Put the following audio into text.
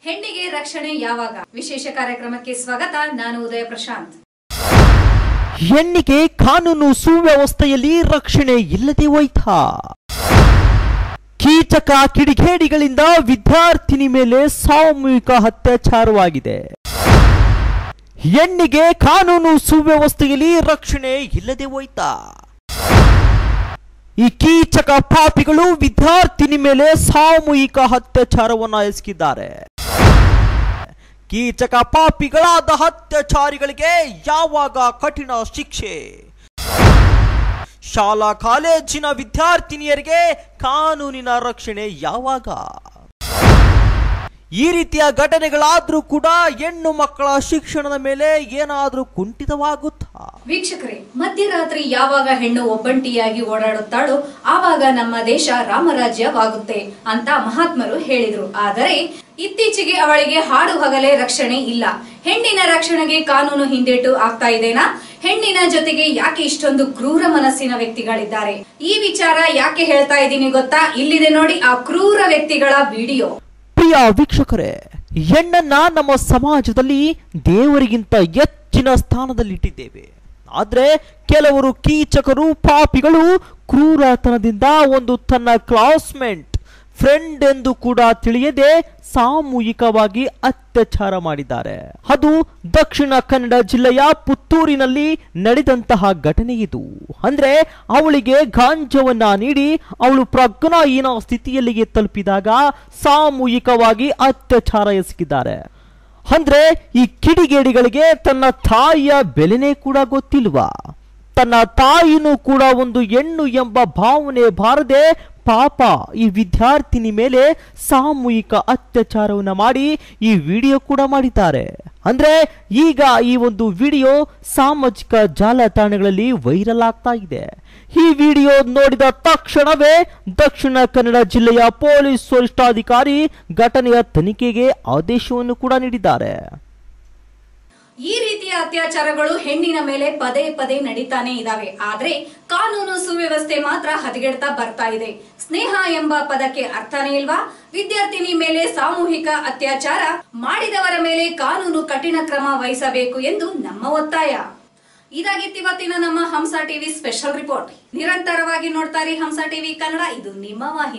ಹೆಣ್ಣಿಗೆ ರಕ್ಷಣೆ ಯಾವಾಗ ವಿಶೇಷ ಕಾರ್ಯಕ್ರಮಕ್ಕೆ ಸ್ವಾಗತ ನಾನು ಉದಯ ಪ್ರಶಾಂತ್ ಹೆಣ್ಣಿಗೆ ಕಾನೂನು ಸುವ್ಯವಸ್ಥೆಯಲ್ಲಿ ರಕ್ಷಣೆ ಇಲ್ಲದೆ ಹೋಯ್ತಾ ಕೀಚಕ ಕಿಡಿಗೇಡಿಗಳಿಂದ ವಿದ್ಯಾರ್ಥಿನಿ ಮೇಲೆ ಸಾಮೂಹಿಕ ಅತ್ಯಾಚಾರವಾಗಿದೆ ಹೆಣ್ಣಿಗೆ ಕಾನೂನು ಸುವ್ಯವಸ್ಥೆಯಲ್ಲಿ ರಕ್ಷಣೆ ಇಲ್ಲದೆ ಹೋಯ್ತಾ ಈ ಕೀಚಕ ಪಾಪಿಗಳು ವಿದ್ಯಾರ್ಥಿನಿ ಮೇಲೆ ಸಾಮೂಹಿಕ ಅತ್ಯಾಚಾರವನ್ನ ಎಸಗಿದ್ದಾರೆ ಕೀಚಕ ಪಾಪಿಗಳಾದ ಅತ್ಯಾಚಾರಿಗಳಿಗೆ ಯಾವಾಗ ಕಠಿಣ ಶಿಕ್ಷೆ ಶಾಲಾ ಕಾಲೇಜಿನ ವಿದ್ಯಾರ್ಥಿನಿಯರಿಗೆ ಕಾನೂನಿನ ರಕ್ಷಣೆ ಯಾವಾಗ ಈ ರೀತಿಯ ಘಟನೆಗಳಾದ್ರೂ ಕೂಡ ಹೆಣ್ಣು ಮಕ್ಕಳ ಶಿಕ್ಷಣದ ಮೇಲೆ ಏನಾದ್ರೂ ಕುಂಠಿತವಾಗುತ್ತಾ ವೀಕ್ಷಕರೇ ಮಧ್ಯರಾತ್ರಿ ಯಾವಾಗ ಹೆಣ್ಣು ಒಬ್ಬಂಟಿಯಾಗಿ ಓಡಾಡುತ್ತಾಳೋ ಆವಾಗ ನಮ್ಮ ದೇಶ ರಾಮರಾಜ್ಯವಾಗುತ್ತೆ ಅಂತ ಮಹಾತ್ಮರು ಹೇಳಿದ್ರು ಆದರೆ ಇತ್ತೀಚೆಗೆ ಅವಳಿಗೆ ಹಾಡು ಹಗಲೇ ರಕ್ಷಣೆ ಇಲ್ಲ ಹೆಣ್ಣಿನ ರಕ್ಷಣೆಗೆ ಕಾನೂನು ಹಿಂದೇಟು ಆಗ್ತಾ ಇದೆನಾ ಹೆಣ್ಣಿನ ಜೊತೆಗೆ ಯಾಕೆ ಇಷ್ಟೊಂದು ಕ್ರೂರ ಮನಸ್ಸಿನ ವ್ಯಕ್ತಿಗಳಿದ್ದಾರೆ ಈ ವಿಚಾರ ಯಾಕೆ ಹೇಳ್ತಾ ಇದ್ದೀನಿ ಗೊತ್ತಾ ಇಲ್ಲಿದೆ ನೋಡಿ ಆ ಕ್ರೂರ ವ್ಯಕ್ತಿಗಳ ವಿಡಿಯೋ ಪ್ರಿಯ ವೀಕ್ಷಕರೇ ಹೆಣ್ಣನ್ನ ನಮ್ಮ ಸಮಾಜದಲ್ಲಿ ದೇವರಿಗಿಂತ ಹೆಚ್ಚಿನ ಸ್ಥಾನದಲ್ಲಿಟ್ಟಿದ್ದೇವೆ ಆದ್ರೆ ಕೆಲವರು ಕೀಚಕರು ಪಾಪಿಗಳು ಕ್ರೂರತನದಿಂದ ಒಂದು ತನ್ನ ಕ್ಲಾಸ್ಮೇಟ್ ಫ್ರೆಂಡ್ ಎಂದು ಕೂಡ ತಿಳಿಯದೆ ಸಾಮೂಹಿಕವಾಗಿ ಅತ್ಯಾಚಾರ ಮಾಡಿದ್ದಾರೆ ಅದು ದಕ್ಷಿಣ ಕನ್ನಡ ಜಿಲ್ಲೆಯ ಪುತ್ತೂರಿನಲ್ಲಿ ನಡೆದಂತಹ ಘಟನೆ ಇದು ಅಂದ್ರೆ ಅವಳಿಗೆ ಗಾಂಜವನ್ನ ನೀಡಿ ಅವಳು ಪ್ರಜ್ಞಾಹೀನ ಸ್ಥಿತಿಯಲ್ಲಿಗೆ ತಲುಪಿದಾಗ ಸಾಮೂಹಿಕವಾಗಿ ಅತ್ಯಾಚಾರ ಎಸಗಿದ್ದಾರೆ ಅಂದ್ರೆ ಈ ಕಿಡಿಗೇಡಿಗಳಿಗೆ ತನ್ನ ತಾಯಿಯ ಬೆಲೆನೇ ಕೂಡ ಗೊತ್ತಿಲ್ವಾ ತನ್ನ ತಾಯಿನೂ ಕೂಡ ಒಂದು ಹೆಣ್ಣು ಎಂಬ ಭಾವನೆ ಬಾರದೆ ಪಾಪ ಈ ವಿದ್ಯಾರ್ಥಿನಿ ಮೇಲೆ ಸಾಮೂಹಿಕ ಅತ್ಯಾಚಾರವನ್ನ ಮಾಡಿ ಈ ವಿಡಿಯೋ ಕೂಡ ಮಾಡಿದ್ದಾರೆ ಅಂದ್ರೆ ಈಗ ಈ ಒಂದು ವಿಡಿಯೋ ಸಾಮಾಜಿಕ ಜಾಲತಾಣಗಳಲ್ಲಿ ವೈರಲ್ ಆಗ್ತಾ ಇದೆ ಈ ವಿಡಿಯೋ ನೋಡಿದ ತಕ್ಷಣವೇ ದಕ್ಷಿಣ ಕನ್ನಡ ಜಿಲ್ಲೆಯ ಪೊಲೀಸ್ ವರಿಷ್ಠಾಧಿಕಾರಿ ಘಟನೆಯ ತನಿಖೆಗೆ ಆದೇಶವನ್ನು ಕೂಡ ನೀಡಿದ್ದಾರೆ ಈ ರೀತಿಯ ಅತ್ಯಾಚಾರಗಳು ಹೆಣ್ಣಿನ ಮೇಲೆ ಪದೇ ಪದೇ ನಡೀತಾನೆ ಇದಾವೆ ಆದ್ರೆ ಕಾನೂನು ಸುವ್ಯವಸ್ಥೆ ಮಾತ್ರ ಹದಗೆಡ್ತಾ ಬರ್ತಾ ಇದೆ ಸ್ನೇಹ ಎಂಬ ಪದಕ್ಕೆ ಅರ್ಥನೇ ಇಲ್ವಾ ವಿದ್ಯಾರ್ಥಿನಿ ಮೇಲೆ ಸಾಮೂಹಿಕ ಅತ್ಯಾಚಾರ ಮಾಡಿದವರ ಮೇಲೆ ಕಾನೂನು ಕಠಿಣ ಕ್ರಮ ವಹಿಸಬೇಕು ಎಂದು ನಮ್ಮ ಒತ್ತಾಯ ಇದಾಗಿತ್ತಿವತ್ತಿನ ನಮ್ಮ ಹಂಸ ಟಿವಿ ಸ್ಪೆಷಲ್ ರಿಪೋರ್ಟ್ ನಿರಂತರವಾಗಿ ನೋಡ್ತಾರೆ ಹಂಸ ಟಿವಿ ಕನ್ನಡ ಇದು ನಿಮ್ಮ ವಾಹಿನಿ